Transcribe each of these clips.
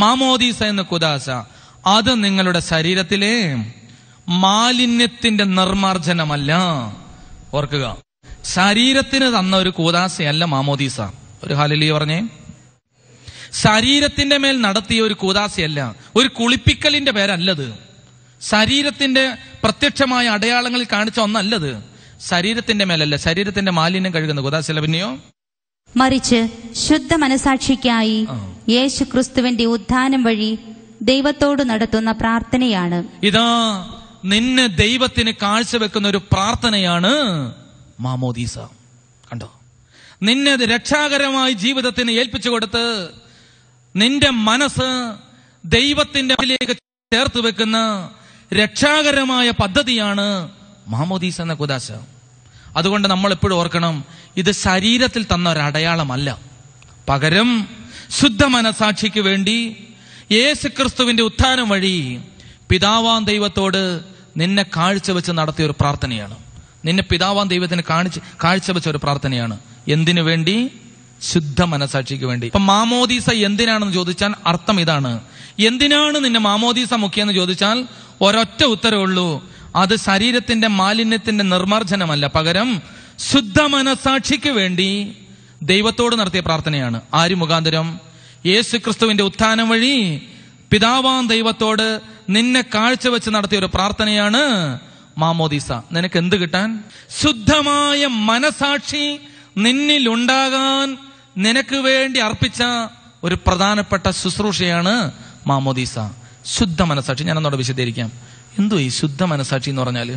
മാമോദീസ എന്ന കുദാശ അത് നിങ്ങളുടെ ശരീരത്തിലെ മാലിന്യത്തിന്റെ നിർമാർജനമല്ല ഓർക്കുക ശരീരത്തിന് തന്ന ഒരു കൂതാശയല്ല മാമോദീസ ഒരു ഹാലലി പറഞ്ഞേ ശരീരത്തിന്റെ മേൽ നടത്തിയ ഒരു കൂതാശയല്ല ഒരു കുളിപ്പിക്കലിന്റെ പേരല്ലത് ശരീരത്തിന്റെ പ്രത്യക്ഷമായ അടയാളങ്ങളിൽ കാണിച്ച ഒന്നല്ലത് ശരീരത്തിന്റെ മേലല്ല ശരീരത്തിന്റെ മാലിന്യം കഴുകുന്ന കൂതാശയല്ല പിന്നെയോ മറിച്ച് ശുദ്ധ മനസാക്ഷിക്കായി ആ. യേശു ക്രിസ്തുവിന്റെ ഉത്ഥാനം വഴി ദൈവത്തോട് നടത്തുന്ന പ്രാർത്ഥനയാണ് ഇതാ നിന്നെ ദൈവത്തിന് കാഴ്ചവെക്കുന്ന ഒരു പ്രാർത്ഥനയാണ് മാമോദീസ കണ്ടോ നിന്നെ അത് രക്ഷാകരമായി ജീവിതത്തിന് ഏൽപ്പിച്ചു കൊടുത്ത് നിന്റെ മനസ്സ് ദൈവത്തിന്റെ അതിലേക്ക് ചേർത്ത് വെക്കുന്ന രക്ഷാകരമായ പദ്ധതിയാണ് മാമോദീസ എന്ന കുദാശ അതുകൊണ്ട് നമ്മൾ എപ്പോഴും ഓർക്കണം ഇത് ശരീരത്തിൽ തന്ന ഒരു അടയാളമല്ല പകരം ശുദ്ധ മനസാക്ഷിക്ക് വേണ്ടി യേശുക്രിസ്തുവിന്റെ ഉത്ഥാനം വഴി പിതാവാൻ ദൈവത്തോട് നിന്നെ കാഴ്ചവെച്ച് നടത്തിയ ഒരു പ്രാർത്ഥനയാണ് നിന്നെ പിതാവാൻ ദൈവത്തിന് കാണിച്ച് കാഴ്ചവെച്ച ഒരു പ്രാർത്ഥനയാണ് എന്തിനു വേണ്ടി ശുദ്ധ മനസാക്ഷിക്ക് വേണ്ടി ഇപ്പൊ മാമോദീസ എന്തിനാണെന്ന് ചോദിച്ചാൽ അർത്ഥം ഇതാണ് എന്തിനാണ് നിന്നെ മാമോദീസ മുഖ്യെന്ന് ചോദിച്ചാൽ ഒരൊറ്റ ഉത്തരവുള്ളൂ അത് ശരീരത്തിന്റെ മാലിന്യത്തിന്റെ നിർമാർജനമല്ല പകരം ശുദ്ധ മനസാക്ഷിക്ക് വേണ്ടി ദൈവത്തോട് നടത്തിയ പ്രാർത്ഥനയാണ് ആര് മുഖാന്തരം യേശു ക്രിസ്തുവിന്റെ ഉത്ഥാനം വഴി പിതാവാൻ ദൈവത്തോട് നിന്നെ കാഴ്ചവെച്ച് നടത്തിയ ഒരു പ്രാർത്ഥനയാണ് മാമോദീസ നിനക്ക് എന്ത് കിട്ടാൻ ശുദ്ധമായ മനസാക്ഷി നിന്നിൽ ഉണ്ടാകാൻ നിനക്ക് വേണ്ടി അർപ്പിച്ച ഒരു പ്രധാനപ്പെട്ട ശുശ്രൂഷയാണ് മാമോദീസ ശുദ്ധ മനസാക്ഷി ഞാൻ ഒന്നോടെ വിശദീകരിക്കാം എന്തോ ഈ ശുദ്ധ മനസാക്ഷി എന്ന് പറഞ്ഞാല്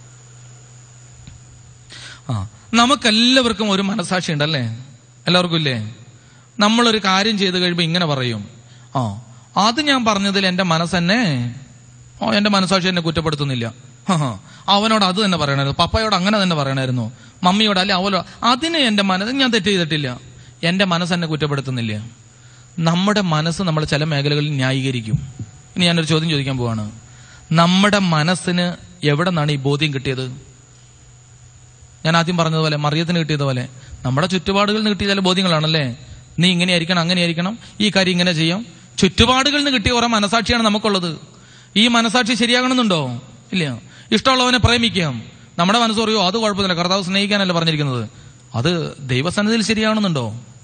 ആ നമുക്കെല്ലാവർക്കും ഒരു മനസാക്ഷി ഉണ്ടല്ലേ എല്ലാവർക്കും ഇല്ലേ നമ്മളൊരു കാര്യം ചെയ്ത് കഴിയുമ്പോൾ ഇങ്ങനെ പറയും ആ അത് ഞാൻ പറഞ്ഞതിൽ എന്റെ മനസ്സെന്നെ ഓ എന്റെ മനസാക്ഷി എന്നെ കുറ്റപ്പെടുത്തുന്നില്ല ഹ, ഹ. അവനോട് അത് തന്നെ പറയണമായിരുന്നു പപ്പയോട് അങ്ങനെ തന്നെ പറയണമായിരുന്നു മമ്മിയോട് അല്ലെ അവളോ അതിന് എന്റെ മനസ്സ് ഞാൻ തെറ്റ് ചെയ്തിട്ടില്ല എന്റെ മനസ്സ് എന്നെ കുറ്റപ്പെടുത്തുന്നില്ല നമ്മുടെ മനസ്സ് നമ്മൾ ചില മേഖലകളിൽ ന്യായീകരിക്കും ഇനി ഞാനൊരു ചോദ്യം ചോദിക്കാൻ പോവാണ് നമ്മുടെ മനസ്സിന് എവിടെ നിന്നാണ് ഈ ബോധ്യം കിട്ടിയത് ഞാൻ ആദ്യം പറഞ്ഞതുപോലെ മറിയത്തിന് കിട്ടിയതുപോലെ നമ്മുടെ ചുറ്റുപാടുകളിൽ നിന്ന് കിട്ടിയ ചില ബോധ്യങ്ങളാണല്ലേ നീ ഇങ്ങനെയായിരിക്കണം അങ്ങനെയായിരിക്കണം ഈ കാര്യം ഇങ്ങനെ ചെയ്യാം ചുറ്റുപാടുകളിൽ നിന്ന് കിട്ടിയ കുറെ മനസാക്ഷിയാണ് നമുക്കുള്ളത് ഈ മനസാക്ഷി ശരിയാകണമെന്നുണ്ടോ ഇല്ല ഇഷ്ടമുള്ളവനെ പ്രേമിക്കാം നമ്മുടെ മനസ്സ് പറയോ അത് കുഴപ്പമില്ല കർത്താവ് സ്നേഹിക്കാനല്ല പറഞ്ഞിരിക്കുന്നത് അത് ദൈവസന്നിധിയിൽ ശരിയാകണമെന്നുണ്ടോ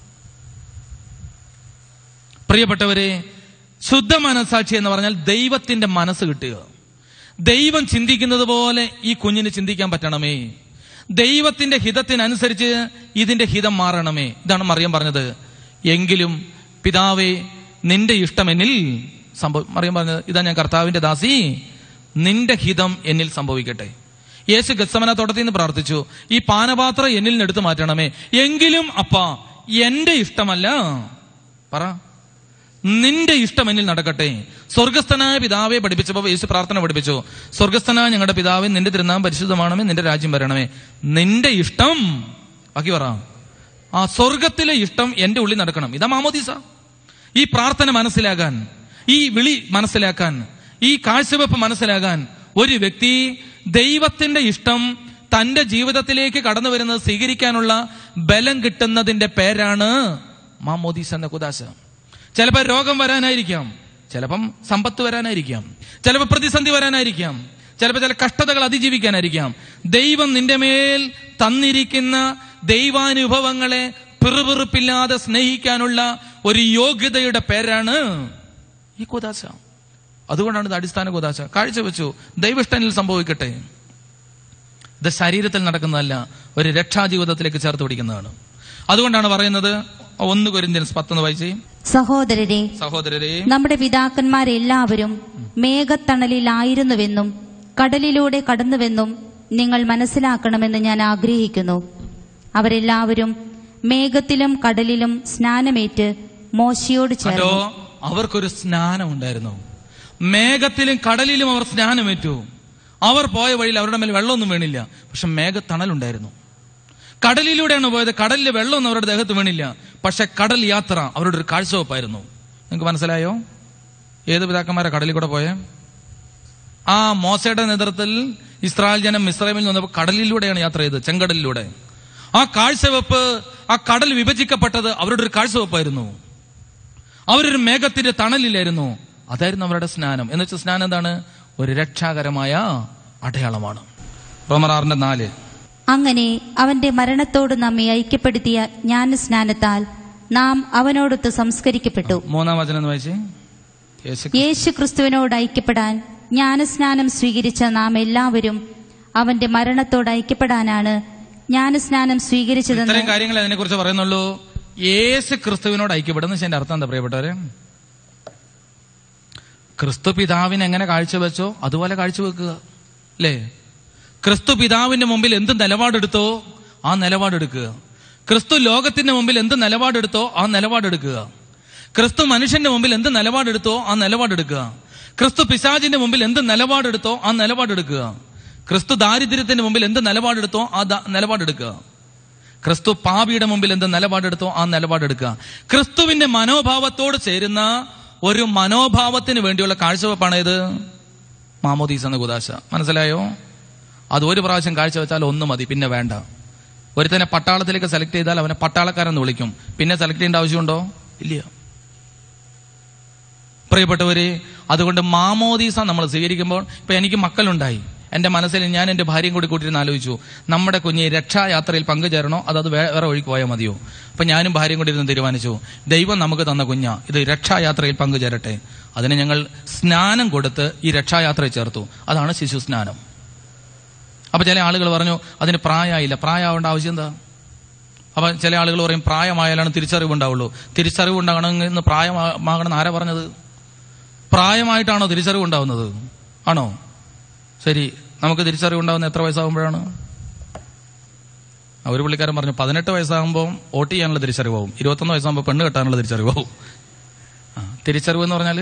പ്രിയപ്പെട്ടവരെ ശുദ്ധ മനസാക്ഷി എന്ന് പറഞ്ഞാൽ ദൈവത്തിന്റെ മനസ്സ് കിട്ടുക ദൈവം ചിന്തിക്കുന്നത് പോലെ ഈ കുഞ്ഞിന് ചിന്തിക്കാൻ പറ്റണമേ ദൈവത്തിന്റെ ഹിതത്തിനനുസരിച്ച് ഇതിന്റെ ഹിതം മാറണമേ ഇതാണ് മറിയം പറഞ്ഞത് എങ്കിലും പിതാവേ നിന്റെ ഇഷ്ടം എന്നിൽ സംഭവം മറിയം പറഞ്ഞത് ഇതാ ഞാൻ കർത്താവിന്റെ ദാസി നിന്റെ ഹിതം എന്നിൽ സംഭവിക്കട്ടെ യേശു ഗസ്സമന തോട്ടത്തിൽ നിന്ന് പ്രാർത്ഥിച്ചു ഈ പാനപാത്രം എന്നിൽ നിന്ന് എടുത്തു മാറ്റണമേ എങ്കിലും അപ്പ എന്റെ ഇഷ്ടമല്ല പറ നിന്റെ ഇഷ്ടം എന്നിൽ നടക്കട്ടെ സ്വർഗസ്ഥനായ പിതാവെ പഠിപ്പിച്ചപ്പോൾ യേശു പ്രാർത്ഥന പഠിപ്പിച്ചു സ്വർഗസ്ഥനായ ഞങ്ങളുടെ പിതാവെ നിന്റെ തിരുനാം പരിശുദ്ധമാണമേ നിന്റെ രാജ്യം വരണമേ നിന്റെ ഇഷ്ടം ബാക്കി പറ ആ സ്വർഗത്തിലെ ഇഷ്ടം എന്റെ ഉള്ളിൽ നടക്കണം ഇതാ മാമോദീസ ഈ പ്രാർത്ഥന മനസ്സിലാകാൻ ഈ വിളി മനസ്സിലാക്കാൻ ഈ കാഴ്ചവെപ്പ് മനസ്സിലാകാൻ ഒരു വ്യക്തി ദൈവത്തിന്റെ ഇഷ്ടം തന്റെ ജീവിതത്തിലേക്ക് കടന്നു വരുന്നത് സ്വീകരിക്കാനുള്ള ബലം കിട്ടുന്നതിന്റെ പേരാണ് മാമോദീസ് എന്ന കുദാശ ചിലപ്പോൾ രോഗം വരാനായിരിക്കാം ചിലപ്പം സമ്പത്ത് വരാനായിരിക്കാം ചിലപ്പോൾ പ്രതിസന്ധി വരാനായിരിക്കാം ചിലപ്പോൾ ചില കഷ്ടതകൾ അതിജീവിക്കാനായിരിക്കാം ദൈവം നിന്റെ മേൽ തന്നിരിക്കുന്ന ദൈവാനുഭവങ്ങളെ പിറുപിറുപ്പില്ലാതെ സ്നേഹിക്കാനുള്ള ഒരു യോഗ്യതയുടെ പേരാണ് ഈ കുദാശ അതുകൊണ്ടാണ് ഇത് അടിസ്ഥാന കുദാശ കാഴ്ചവെച്ചു ദൈവിഷ്ടനിൽ സംഭവിക്കട്ടെ ഇത് ശരീരത്തിൽ നടക്കുന്നതല്ല ഒരു രക്ഷാജീവിതത്തിലേക്ക് ചേർത്ത് പിടിക്കുന്നതാണ് അതുകൊണ്ടാണ് പറയുന്നത് ഒന്ന് കൊരിന്ത്യൻസ് പത്തൊന്ന് വായിച്ചേ സഹോദരരെ സഹോദരരെ നമ്മുടെ പിതാക്കന്മാരെല്ലാവരും മേഘത്തണലിലായിരുന്നുവെന്നും കടലിലൂടെ കടന്നുവെന്നും നിങ്ങൾ മനസ്സിലാക്കണമെന്ന് ഞാൻ ആഗ്രഹിക്കുന്നു അവരെല്ലാവരും മേഘത്തിലും കടലിലും സ്നാനമേറ്റ് മോശയോട് കണ്ടോ ചേർന്നു അവർക്കൊരു സ്നാനം ഉണ്ടായിരുന്നു മേഘത്തിലും കടലിലും അവർ സ്നാനമേറ്റു അവർ പോയ വഴിയിൽ അവരുടെ മേൽ വെള്ളമൊന്നും വീണില്ല പക്ഷെ മേഘത്തണലുണ്ടായിരുന്നു കടലിലൂടെയാണ് പോയത് കടലിലെ വെള്ളമൊന്നും അവരുടെ ദേഹത്ത് വീണില്ല പക്ഷെ കടൽ യാത്ര അവരുടെ ഒരു കാഴ്ചവെപ്പായിരുന്നു നിങ്ങൾക്ക് മനസ്സിലായോ ഏത് പിതാക്കന്മാരെ കടലിൽ കൂടെ പോയേ ആ മോശയുടെ നേതൃത്വത്തിൽ ഇസ്രായേൽ ജനം മിസ്രൈമിൽ നിന്നപ്പോൾ കടലിലൂടെയാണ് യാത്ര ചെയ്തത് ചെങ്കടലിലൂടെ ആ കാഴ്ചവെപ്പ് ആ കടൽ വിഭജിക്കപ്പെട്ടത് അവരുടെ ഒരു കാഴ്ചവെപ്പായിരുന്നു അവരൊരു മേഘത്തിന്റെ തണലിലായിരുന്നു അതായിരുന്നു അവരുടെ സ്നാനം എന്ന് വെച്ചാൽ സ്നാനം എന്താണ് ഒരു രക്ഷാകരമായ അടയാളമാണ് റോമർ ആറിന്റെ നാല് അങ്ങനെ അവന്റെ മരണത്തോട് നമ്മെ ഐക്യപ്പെടുത്തിയ ജ്ഞാനസ്നാനത്താൽ നാം അവനോടൊത്ത് സംസ്കരിക്കപ്പെട്ടു മൂന്നാം വചനം എന്ന് വായിച്ചേ യേശു യേശു ക്രിസ്തുവിനോട് ഐക്യപ്പെടാൻ ജ്ഞാനസ്നാനം സ്വീകരിച്ച നാം എല്ലാവരും അവന്റെ മരണത്തോട് ഐക്യപ്പെടാനാണ് ജ്ഞാനസ്നാനം സ്വീകരിച്ചതെന്ന് ഇത്രയും കാര്യങ്ങൾ അതിനെ കുറിച്ച് പറയുന്നുള്ളൂ യേശു ക്രിസ്തുവിനോട് ഐക്യപ്പെടുന്ന എന്റെ അർത്ഥം എന്താ പ്രിയപ്പെട്ടവരെ ക്രിസ്തു പിതാവിനെ എങ്ങനെ കാഴ്ചവെച്ചോ അതുപോലെ കാഴ്ചവെക്കുക അല്ലേ ക്രിസ്തു പിതാവിന്റെ മുമ്പിൽ എന്ത് നിലപാടെടുത്തോ ആ നിലപാടെടുക്കുക ക്രിസ്തു ലോകത്തിന്റെ മുമ്പിൽ എന്ത് നിലപാടെടുത്തോ ആ നിലപാടെടുക്കുക ക്രിസ്തു മനുഷ്യന്റെ മുമ്പിൽ എന്ത് നിലപാടെടുത്തോ ആ നിലപാടെടുക്കുക ക്രിസ്തു പിശാചിന്റെ മുമ്പിൽ എന്ത് നിലപാടെടുത്തോ ആ നിലപാടെടുക്കുക ക്രിസ്തു ദാരിദ്ര്യത്തിന്റെ മുമ്പിൽ എന്ത് നിലപാടെടുത്തോ ആ ദ- നിലപാടെടുക്കുക ക്രിസ്തു പാപിയുടെ മുമ്പിൽ എന്ത് നിലപാടെടുത്തോ ആ നിലപാടെടുക്കുക ക്രിസ്തുവിന്റെ മനോഭാവത്തോട് ചേരുന്ന ഒരു മനോഭാവത്തിന് വേണ്ടിയുള്ള കാഴ്ചവെപ്പാണ് ഇത് മാമോദീസ് എന്ന കുദാശ മനസ്സിലായോ അത് ഒരു പ്രാവശ്യം കാഴ്ചവെച്ചാൽ ഒന്ന് മതി പിന്നെ വേണ്ട ഒരുത്തനെ പട്ടാളത്തിലേക്ക് സെലക്ട് ചെയ്താൽ അവനെ പട്ടാളക്കാരെന്ന് വിളിക്കും പിന്നെ സെലക്ട് ചെയ്യേണ്ട ആവശ്യമുണ്ടോ ഇല്ല പ്രിയപ്പെട്ടവരെ അതുകൊണ്ട് മാമോദീസ നമ്മൾ സ്വീകരിക്കുമ്പോൾ ഇപ്പൊ എനിക്ക് മക്കളുണ്ടായി എന്റെ മനസ്സിൽ ഞാൻ എന്റെ ഭാര്യയും കൂടി കൂട്ടിയിരുന്ന് ആലോചിച്ചു നമ്മുടെ കുഞ്ഞ് രക്ഷായാത്രയിൽ പങ്കുചേരണോ അതത് വേ- വേറെ വഴിക്ക് പോയാൽ മതിയോ അപ്പൊ ഞാനും ഭാര്യയും കൂടി ഇരുന്ന് തീരുമാനിച്ചു ദൈവം നമുക്ക് തന്ന കുഞ്ഞ ഇത് രക്ഷായാത്രയിൽ പങ്കുചേരട്ടെ അതിന് ഞങ്ങൾ സ്നാനം കൊടുത്ത് ഈ രക്ഷായാത്രയിൽ ചേർത്തു അതാണ് ശിശു സ്നാനം അപ്പൊ ചില ആളുകൾ പറഞ്ഞു അതിന് പ്രായമായില്ല പ്രായമാവേണ്ട ആവശ്യം എന്താ അപ്പൊ ചില ആളുകൾ പറയും പ്രായമായാലാണ് തിരിച്ചറിവ് ഉണ്ടാവുള്ളൂ തിരിച്ചറിവ് ഉണ്ടാകണമെന്ന് പ്രായമാകണമെന്ന് ആരാ പറഞ്ഞത് പ്രായമായിട്ടാണോ തിരിച്ചറിവ് ഉണ്ടാവുന്നത് ആണോ ശരി നമുക്ക് തിരിച്ചറിവ് ഉണ്ടാവുന്ന എത്ര വയസ്സാകുമ്പോഴാണ് ആ, ഒരു പുള്ളിക്കാരൻ പറഞ്ഞു പതിനെട്ട് വയസ്സാകുമ്പോൾ വോട്ട് ചെയ്യാനുള്ള തിരിച്ചറിവാവും ഇരുപത്തൊന്ന് വയസ്സാകുമ്പോൾ പെണ്ണ് കെട്ടാനുള്ള തിരിച്ചറിവാവും ആ, തിരിച്ചറിവ് എന്ന് പറഞ്ഞാൽ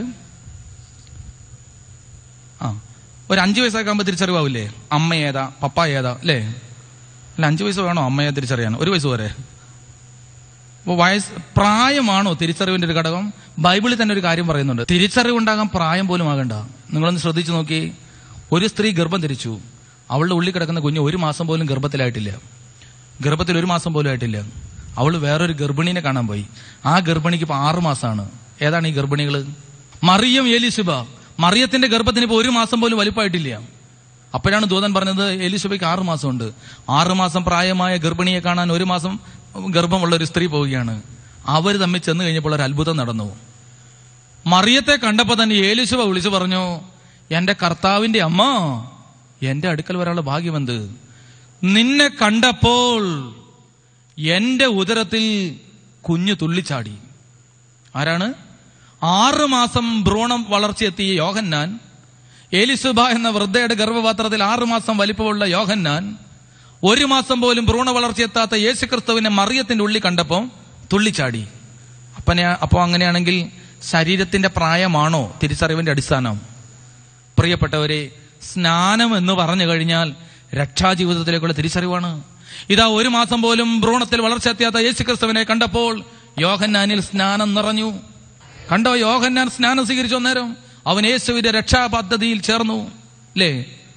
ആ ഒരു അഞ്ചു വയസ്സൊക്കെ ആകുമ്പോൾ തിരിച്ചറിവാവില്ലേ അമ്മ ഏതാ പപ്പ ഏതാ അല്ലേ അല്ല അഞ്ചു വയസ്സ് വേണോ അമ്മയെ തിരിച്ചറിയാൻ ഒരു വയസ്സ് വരെ അപ്പോൾ വയസ്സ് പ്രായമാണോ തിരിച്ചറിവിന്റെ ഒരു ഘടകം ബൈബിളിൽ തന്നെ ഒരു കാര്യം പറയുന്നുണ്ട് തിരിച്ചറിവ് ഉണ്ടാകാൻ പ്രായം പോലും ആകണ്ട നിങ്ങളൊന്ന് ശ്രദ്ധിച്ചു നോക്കി ഒരു സ്ത്രീ ഗർഭം ധരിച്ചു അവളുടെ ഉള്ളിൽ കിടക്കുന്ന കുഞ്ഞ് ഒരു മാസം പോലും ഗർഭത്തിലായിട്ടില്ല ഗർഭത്തിൽ ഒരു മാസം പോലും ആയിട്ടില്ല അവൾ വേറൊരു ഗർഭിണീനെ കാണാൻ പോയി ആ ഗർഭിണിക്ക് ഇപ്പൊ ആറു മാസമാണ് ഏതാണ് ഈ ഗർഭിണികള് മറിയം എലിസുബ മറിയത്തിന്റെ ഗർഭത്തിന് ഇപ്പൊ ഒരു മാസം പോലും വലുപ്പമായിട്ടില്ല അപ്പോഴാണ് ദൂതൻ പറഞ്ഞത് എലിസബയ്ക്ക് ആറു മാസമുണ്ട് ആറു മാസം പ്രായമായ ഗർഭിണിയെ കാണാൻ ഒരു മാസം ഗർഭമുള്ള ഒരു സ്ത്രീ പോവുകയാണ് അവർ തമ്മിൽ ചെന്ന് കഴിഞ്ഞപ്പോൾ ഒരു അത്ഭുതം നടന്നു മറിയത്തെ കണ്ടപ്പോ തന്നെ ഏലിശുവ വിളിച്ചു പറഞ്ഞു എന്റെ കർത്താവിന്റെ അമ്മ എന്റെ അടുക്കൽ വരാനുള്ള ഭാഗ്യമെന്ത് നിന്നെ കണ്ടപ്പോൾ എന്റെ ഉദരത്തിൽ കുഞ്ഞു തുള്ളിച്ചാടി ആരാണ് ആറ് മാസം ഭ്രൂണം വളർച്ചയെത്തിയ യോഹന്നാൻ ഏലിസുബ എന്ന വൃദ്ധയുടെ ഗർഭപാത്രത്തിൽ ആറ് മാസം വലിപ്പമുള്ള യോഹന്നാൻ ഒരു മാസം പോലും ഭ്രൂണ വളർച്ചയെത്താത്ത യേശുക്രിസ്തുവിനെ മറിയത്തിന്റെ ഉള്ളിൽ കണ്ടപ്പോൾ തുള്ളിച്ചാടി അപ്പനെ അപ്പോ അങ്ങനെയാണെങ്കിൽ ശരീരത്തിന്റെ പ്രായമാണോ തിരിച്ചറിവിന്റെ അടിസ്ഥാനം പ്രിയപ്പെട്ടവരെ സ്നാനം എന്ന് പറഞ്ഞു കഴിഞ്ഞാൽ രക്ഷാജീവിതത്തിലേക്കുള്ള തിരിച്ചറിവാണ് ഇതാ ഒരു മാസം പോലും ഭ്രൂണത്തിൽ വളർച്ചയെത്തിയാത്ത യേശുക്രിസ്തുവിനെ കണ്ടപ്പോൾ യോഹന്നാനിൽ സ്നാനം നിറഞ്ഞു കണ്ടോ യോഹന്നാൻ സ്നാനം സ്വീകരിച്ചു അന്നേരം അവൻ യേശുവിന്റെ രക്ഷാ പദ്ധതിയിൽ ചേർന്നു അല്ലേ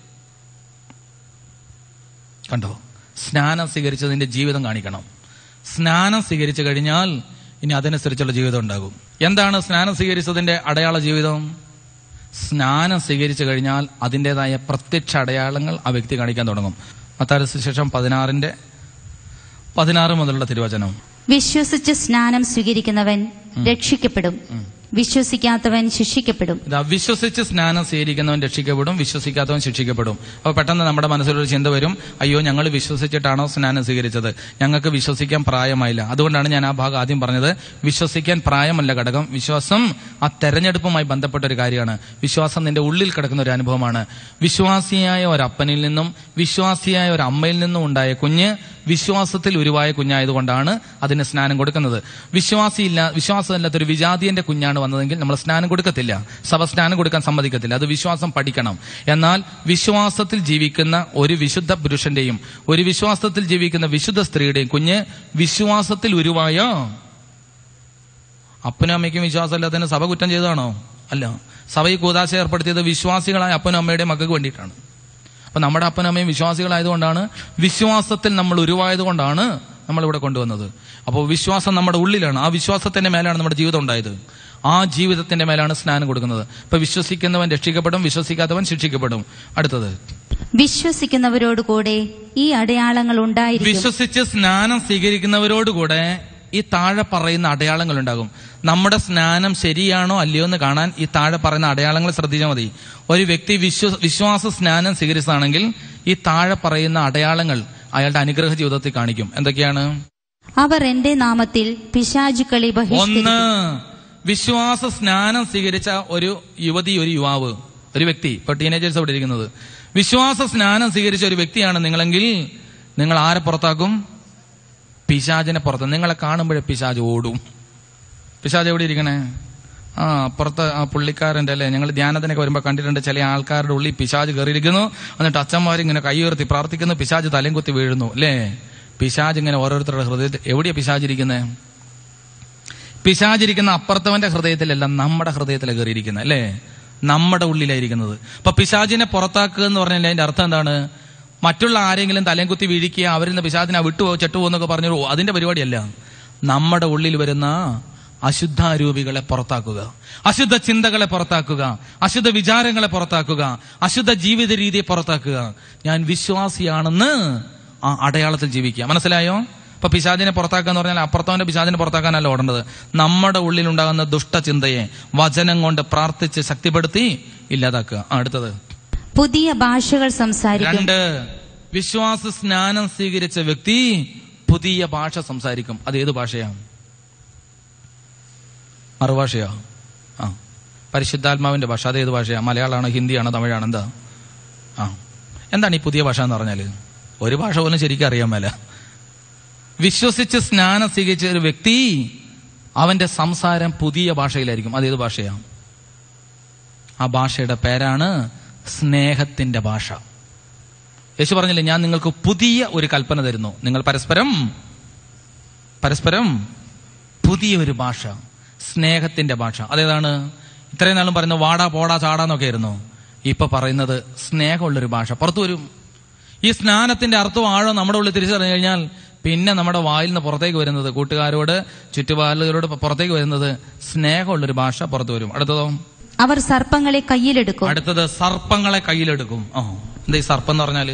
കണ്ടോ സ്നാനം സ്വീകരിച്ചതിന്റെ ജീവിതം കാണിക്കണം സ്നാനം സ്വീകരിച്ചു കഴിഞ്ഞാൽ ഇനി അതനുസരിച്ചുള്ള ജീവിതം ഉണ്ടാകും എന്താണ് സ്നാനം സ്വീകരിച്ചതിന്റെ അടയാള ജീവിതം സ്നാനം സ്വീകരിച്ചു കഴിഞ്ഞാൽ അതിൻ്റെതായ പ്രത്യക്ഷ അടയാളങ്ങൾ ആ വ്യക്തി കാണിക്കാൻ തുടങ്ങും മത്തായ ശേഷം പതിനാറിന്റെ പതിനാറ് മുതലുള്ള തിരുവചനം വിശ്വസിച്ച് സ്നാനം സ്വീകരിക്കുന്നവൻ രക്ഷിക്കപ്പെടും വിശ്വസിക്കാത്തവൻ ശിക്ഷിക്കപ്പെടും ഇത് അവിശ്വസിച്ച് സ്നാനം സ്വീകരിക്കുന്നവൻ രക്ഷിക്കപ്പെടും വിശ്വസിക്കാത്തവൻ ശിക്ഷിക്കപ്പെടും അപ്പൊ പെട്ടെന്ന് നമ്മുടെ മനസ്സിലൊരു ചിന്ത വരും അയ്യോ ഞങ്ങൾ വിശ്വസിച്ചിട്ടാണോ സ്നാനം സ്വീകരിച്ചത് ഞങ്ങൾക്ക് വിശ്വസിക്കാൻ പ്രായമായില്ല അതുകൊണ്ടാണ് ഞാൻ ആ ഭാഗം ആദ്യം പറഞ്ഞത് വിശ്വസിക്കാൻ പ്രായമല്ല ഘടകം വിശ്വാസം ആ തെരഞ്ഞെടുപ്പുമായി ബന്ധപ്പെട്ട ഒരു കാര്യമാണ് വിശ്വാസം നിന്റെ ഉള്ളിൽ കിടക്കുന്ന ഒരു അനുഭവമാണ് വിശ്വാസിയായ ഒരു അപ്പനിൽ നിന്നും വിശ്വാസിയായ ഒരു അമ്മയിൽ നിന്നും ഉണ്ടായ കുഞ്ഞ് വിശ്വാസത്തിൽ ഉരുവായ കുഞ്ഞായതുകൊണ്ടാണ് അതിന് സ്നാനം കൊടുക്കുന്നത് വിശ്വാസിയില്ല വിശ്വാസമില്ലാത്ത ഒരു വിജാതിയന്റെ കുഞ്ഞാണ് വന്നതെങ്കിൽ നമ്മൾ സ്നാനം കൊടുക്കത്തില്ല സഭ സ്നാനം കൊടുക്കാൻ സമ്മതിക്കത്തില്ല അത് വിശ്വാസം പഠിക്കണം എന്നാൽ വിശ്വാസത്തിൽ ജീവിക്കുന്ന ഒരു വിശുദ്ധ പുരുഷന്റെയും ഒരു വിശ്വാസത്തിൽ ജീവിക്കുന്ന വിശുദ്ധ സ്ത്രീയുടെയും കുഞ്ഞ് വിശ്വാസത്തിൽ ഉരുവായ അപ്പനും അമ്മയ്ക്കും വിശ്വാസമില്ലാത്തതിന് സഭ കുറ്റം ചെയ്തതാണോ അല്ല സഭ ഈ കൂതാശ ഏർപ്പെടുത്തിയത് വിശ്വാസികളായ അപ്പനും അമ്മയുടെയും മക്കൾക്ക് വേണ്ടിയിട്ടാണ് അപ്പൊ നമ്മുടെ അപ്പനും അമ്മയും വിശ്വാസികളായതുകൊണ്ടാണ് വിശ്വാസത്തിൽ നമ്മൾ ഉരുവായത് കൊണ്ടാണ് നമ്മൾ ഇവിടെ കൊണ്ടുവന്നത് അപ്പോൾ വിശ്വാസം നമ്മുടെ ഉള്ളിലാണ് ആ വിശ്വാസത്തിന്റെ മേലാണ് നമ്മുടെ ജീവിതം ഉണ്ടായത് ആ ജീവിതത്തിന്റെ മേലാണ് സ്നാനം കൊടുക്കുന്നത് ഇപ്പൊ വിശ്വസിക്കുന്നവൻ രക്ഷിക്കപ്പെടും വിശ്വസിക്കാത്തവൻ ശിക്ഷിക്കപ്പെടും അടുത്തത് വിശ്വസിക്കുന്നവരോടുകൂടെ ഈ അടയാളങ്ങൾ ഉണ്ടായിരിക്കും വിശ്വസിച്ച് സ്നാനം സ്വീകരിക്കുന്നവരോടുകൂടെ ഈ താഴെ പറയുന്ന അടയാളങ്ങൾ ഉണ്ടാകും നമ്മുടെ സ്നാനം ശരിയാണോ അല്ലയോ എന്ന് കാണാൻ ഈ താഴെ പറയുന്ന അടയാളങ്ങൾ ശ്രദ്ധിച്ചാൽ മതി ഒരു വ്യക്തി വിശ്വ വിശ്വാസ സ്നാനം സ്വീകരിച്ചതാണെങ്കിൽ ഈ താഴെ പറയുന്ന അടയാളങ്ങൾ അയാളുടെ അനുഗ്രഹ ജീവിതത്തിൽ കാണിക്കും എന്തൊക്കെയാണ് അവർ എന്റെ നാമത്തിൽ പിശാചുക്കളെ ഒന്ന് ബഹിഷ്കരിക്കും വിശ്വാസ സ്നാനം സ്വീകരിച്ച ഒരു യുവതി ഒരു യുവാവ് ഒരു വ്യക്തി ഇപ്പൊ ടീനേജേഴ്സ് അവിടെ ഇരിക്കുന്നത് വിശ്വാസ സ്നാനം സ്വീകരിച്ച ഒരു വ്യക്തിയാണ് നിങ്ങളെങ്കിൽ നിങ്ങൾ ആരെ പുറത്താക്കും പിശാചിനെ പുറത്ത് നിങ്ങളെ കാണുമ്പോഴേ പിശാജ് ഓടും പിശാജ് എവിടെ ഇരിക്കണേ ആ അപ്പുറത്ത് ആ പുള്ളിക്കാരൻ്റെ അല്ലേ ഞങ്ങൾ ധ്യാനത്തിനൊക്കെ വരുമ്പോൾ കണ്ടിട്ടുണ്ട് ചില ആൾക്കാരുടെ ഉള്ളിൽ പിശാജ് കയറിയിരിക്കുന്നു എന്നിട്ട് അച്ഛന്മാർ ഇങ്ങനെ കൈ ഉയർത്തി പ്രാർത്ഥിക്കുന്നു പിശാജ് തലയും കുത്തി വീഴുന്നു അല്ലേ പിശാജ് ഇങ്ങനെ ഓരോരുത്തരുടെ ഹൃദയത്തിൽ എവിടെയാ പിശാജ് ഇരിക്കുന്നത് പിശാചിരിക്കുന്ന അപ്പുറത്തവന്റെ ഹൃദയത്തിലല്ല നമ്മുടെ ഹൃദയത്തിലാണ് കയറിയിരിക്കുന്നത് അല്ലേ നമ്മുടെ ഉള്ളിലായിരിക്കുന്നത് അപ്പൊ പിശാചിനെ പുറത്താക്കുക എന്ന് പറഞ്ഞാൽ അതിന്റെ അർത്ഥം എന്താണ് മറ്റുള്ള ആരെങ്കിലും തലയും കുത്തി വീഴിക്കുക അവരിൽ നിന്ന് പിശാചിനെ വിട്ടുപോ ചെട്ടുപോന്നൊക്കെ പറഞ്ഞു "ഓ, അതിന്റെ പരിപാടിയല്ല നമ്മുടെ ഉള്ളിൽ വരുന്ന അശുദ്ധാരൂപികളെ പുറത്താക്കുക അശുദ്ധ ചിന്തകളെ പുറത്താക്കുക അശുദ്ധ വിചാരങ്ങളെ പുറത്താക്കുക അശുദ്ധ ജീവിത രീതിയെ പുറത്താക്കുക ഞാൻ വിശ്വാസിയാണെന്ന് ആ അടയാളത്തിൽ ജീവിക്കുക മനസ്സിലായോ ഇപ്പൊ പിശാചിനെ പുറത്താക്കുക എന്ന് പറഞ്ഞാൽ അപ്പുറത്തവന്റെ പിശാചിനെ പുറത്താക്കാനല്ല ഓടേണ്ടത് നമ്മുടെ ഉള്ളിൽ ഉണ്ടാകുന്ന ദുഷ്ടചിന്തയെ വചനം കൊണ്ട് പ്രാർത്ഥിച്ച് ശക്തിപ്പെടുത്തി ഇല്ലാതാക്കുക ആ, അടുത്തത് പുതിയ ഭാഷകൾ സംസാരിക്കും രണ്ട് വിശ്വാസ സ്നാനം സ്വീകരിച്ച വ്യക്തി പുതിയ ഭാഷ സംസാരിക്കും അത് ഏത് ഭാഷയാണ് മറുഭാഷയോ ആ പരിശുദ്ധാത്മാവിന്റെ ഭാഷ അത് ഏത് ഭാഷയാണ് മലയാളമാണോ ഹിന്ദിയാണോ തമിഴാണോ എന്താ ആ എന്താണ് ഈ പുതിയ ഭാഷ എന്ന് പറഞ്ഞാല് ഒരു ഭാഷ പോലും ശരിക്കും അറിയാൻ മേല വിശ്വസിച്ച് സ്നാനം സ്വീകരിച്ച ഒരു വ്യക്തി അവന്റെ സംസാരം പുതിയ ഭാഷയിലായിരിക്കും അത് ഏത് ഭാഷയാണ് ആ ഭാഷയുടെ പേരാണ് സ്നേഹത്തിന്റെ ഭാഷ യേശു പറഞ്ഞില്ലേ ഞാൻ നിങ്ങൾക്ക് പുതിയ ഒരു കൽപ്പന തരുന്നു നിങ്ങൾ പരസ്പരം പരസ്പരം പുതിയ ഒരു ഭാഷ സ്നേഹത്തിന്റെ ഭാഷ അതേതാണ് ഇത്രയും നാളും പറയുന്നത് വാടാ പോടാ ചാടാന്നൊക്കെ ആയിരുന്നു ഇപ്പൊ പറയുന്നത് സ്നേഹമുള്ളൊരു ഭാഷ പുറത്തു വരും ഈ സ്നാനത്തിന്റെ അർത്ഥവും ആഴം നമ്മുടെ ഉള്ളിൽ തിരിച്ചറിഞ്ഞു കഴിഞ്ഞാൽ പിന്നെ നമ്മുടെ വായിൽ നിന്ന് പുറത്തേക്ക് വരുന്നത് കൂട്ടുകാരോട് ചുറ്റുപാടുകളോട് പുറത്തേക്ക് വരുന്നത് സ്നേഹമുള്ളൊരു ഭാഷ പുറത്തു വരും അടുത്തതോ അവർ സർപ്പങ്ങളെ കയ്യിലെടുക്കും അടുത്തത് സർപ്പങ്ങളെ കയ്യിലെടുക്കും ആ എന്താ ഈ സർപ്പം എന്ന് പറഞ്ഞാല്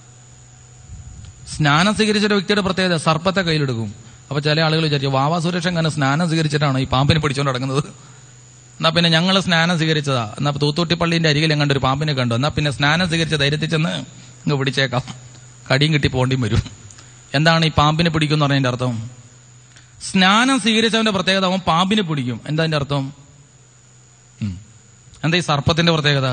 സ്നാനം സ്വീകരിച്ച ഒരു വ്യക്തിയുടെ പ്രത്യേകത സർപ്പത്തെ കയ്യിലെടുക്കും അപ്പൊ ചില ആളുകൾ വിചാരിച്ചു വാവാ സുരേഷ് അങ്ങനെ സ്നാനം സ്വീകരിച്ചിട്ടാണോ ഈ പാമ്പിനെ പിടിച്ചോണ്ട് നടക്കുന്നത് എന്നാ പിന്നെ ഞങ്ങൾ സ്നാനം സ്വീകരിച്ചതാ എന്നാ തൂത്തൂട്ടി പള്ളിന്റെ അരികിൽ എങ്ങാണ്ട് ഒരു പാമ്പിനെ കണ്ടു എന്നാ പിന്നെ സ്നാനം സ്വീകരിച്ച ധൈര്യത്തിൽ ചെന്ന് ഇങ്ങ് പിടിച്ചേക്കാം കടിയും കിട്ടി പോണ്ടിയും വരും എന്താണ് ഈ പാമ്പിനെ പിടിക്കും എന്ന് പറഞ്ഞതിന്റെ അർത്ഥം സ്നാനം സ്വീകരിച്ചവന്റെ പ്രത്യേകത അവൻ പാമ്പിനെ പിടിക്കും എന്താ അതിന്റെ അർത്ഥം ഉം. എന്താ ഈ സർപ്പത്തിന്റെ പ്രത്യേകത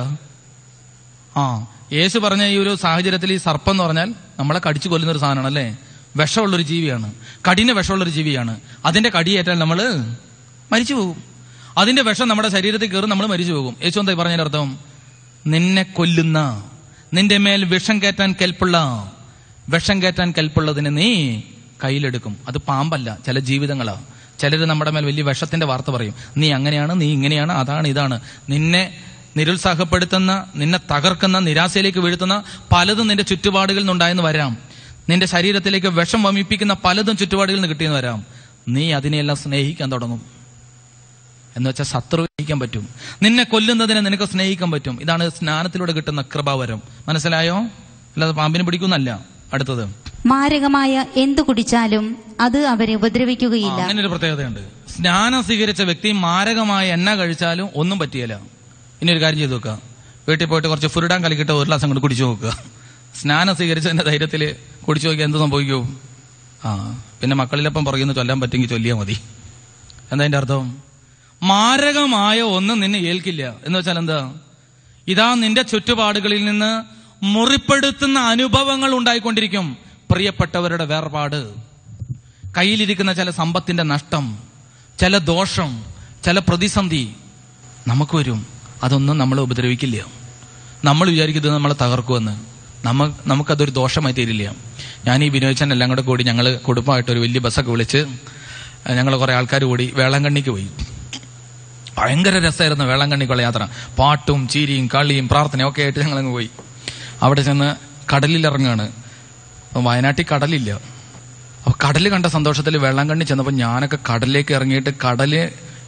ആ യേശു പറഞ്ഞ ഈ ഒരു സാഹചര്യത്തിൽ ഈ സർപ്പം എന്ന് പറഞ്ഞാൽ നമ്മളെ കടിച്ചു കൊല്ലുന്ന ഒരു സാധനമാണ് അല്ലേ വിഷമുള്ളൊരു ജീവിയാണ് കടിന് വിഷമുള്ളൊരു ജീവിയാണ് അതിന്റെ കടിയേറ്റാൽ നമ്മൾ മരിച്ചു പോകും അതിന്റെ വിഷം നമ്മുടെ ശരീരത്തിൽ കയറി നമ്മൾ മരിച്ചു പോകും യേശു എന്താ ഈ പറഞ്ഞതിന്റെ അർത്ഥം നിന്നെ കൊല്ലുന്ന നിന്റെ മേൽ വിഷം കയറ്റാൻ കെൽപ്പുള്ള വിഷം കയറ്റാൻ കെൽപ്പുള്ളതിന് നീ കയ്യിലെടുക്കും അത് പാമ്പല്ല ചില ജീവിതങ്ങളാ ചിലർ നമ്മുടെ മേൽ വലിയ വിഷത്തിന്റെ വാർത്ത പറയും നീ അങ്ങനെയാണ് നീ ഇങ്ങനെയാണ് അതാണ് ഇതാണ് നിന്നെ നിരുത്സാഹപ്പെടുത്തുന്ന നിന്നെ തകർക്കുന്ന നിരാശയിലേക്ക് വീഴ്ത്തുന്ന പലതും നിന്റെ ചുറ്റുപാടുകളിൽ നിന്നുണ്ടായെന്ന് വരാം നിന്റെ ശരീരത്തിലേക്ക് വിഷം വമിപ്പിക്കുന്ന പലതും ചുറ്റുപാടുകളിൽ നിന്ന് കിട്ടിയെന്ന് വരാം നീ അതിനെയെല്ലാം സ്നേഹിക്കാൻ തുടങ്ങും എന്ന് വെച്ചാൽ ശത്രു സ്നേഹിക്കാൻ പറ്റും നിന്നെ കൊല്ലുന്നതിനെ നിനക്ക് സ്നേഹിക്കാൻ പറ്റും ഇതാണ് സ്നാനത്തിലൂടെ കിട്ടുന്ന കൃപാവരം മനസ്സിലായോ അല്ലാതെ പാമ്പിനെ പിടിക്കുന്നല്ല അടുത്തത് മാരകമായ എന്തു കുടിച്ചാലും അത് അവരെ ഉപദ്രവിക്കുകയില്ല അങ്ങനെ ഒരു പ്രത്യേകതയുണ്ട് സ്നാനം സ്വീകരിച്ച വ്യക്തി മാരകമായ എണ്ണ കഴിച്ചാലും ഒന്നും പറ്റിയല്ല ഇനി ഒരു കാര്യം ചെയ്തു നോക്കുക വീട്ടിൽ പോയിട്ട് കുറച്ച് ഫുരുടാൻ കലക്കിയിട്ട് ഒരു ഗ്ലാസ് അങ്ങോട്ട് കുടിച്ചു നോക്കുക സ്നാനം സ്വീകരിച്ചതിന്റെ ധൈര്യത്തിൽ കുടിച്ചു നോക്കിയാൽ എന്ത് സംഭവിക്കും ആ പിന്നെ മക്കളിലപ്പം പറയുന്നു ചൊല്ലാൻ പറ്റുമെങ്കിൽ ചൊല്ലിയാൽ മതി എന്താ അതിന്റെ അർത്ഥം മാരകമായ ഒന്നും നിന്നെ ഏൽക്കില്ല എന്ന് വെച്ചാൽ എന്താ ഇതാ നിന്റെ ചുറ്റുപാടുകളിൽ നിന്ന് മുറിപ്പെടുത്തുന്ന അനുഭവങ്ങൾ ഉണ്ടായിക്കൊണ്ടിരിക്കും പ്രിയപ്പെട്ടവരുടെ വേർപാട് കയ്യിലിരിക്കുന്ന ചില സമ്പത്തിന്റെ നഷ്ടം ചില ദോഷം ചില പ്രതിസന്ധി നമുക്ക് വരും അതൊന്നും നമ്മളെ ഉപദ്രവിക്കില്ല നമ്മൾ വിചാരിക്കുന്നത് നമ്മളെ തകർക്കുമെന്ന് നമ്മ നമുക്കതൊരു ദോഷമായി തീരില്ല ഞാൻ ഈ വിനോദച്ചൻ എല്ലാം കൂടെ കൂടി ഞങ്ങൾ കുടുംബമായിട്ട് ഒരു വലിയ ബസ്സൊക്കെ വിളിച്ച് ഞങ്ങൾ കുറെ ആൾക്കാർ കൂടി വേളാങ്കണ്ണിക്ക് പോയി ഭയങ്കര രസമായിരുന്നു വേളാങ്കണ്ണിക്കുള്ള യാത്ര പാട്ടും ചീരിയും കളിയും പ്രാർത്ഥനയും ഒക്കെ ആയിട്ട് ഞങ്ങളങ്ങ് പോയി അവിടെ ചെന്ന് കടലിൽ ഇറങ്ങുകയാണ് അപ്പൊ വയനാട്ടിൽ കടലില്ല അപ്പൊ കടല് കണ്ട സന്തോഷത്തിൽ വെള്ളംകണ്ണി ചെന്നപ്പോൾ ഞാനൊക്കെ കടലിലേക്ക് ഇറങ്ങിയിട്ട് കടല്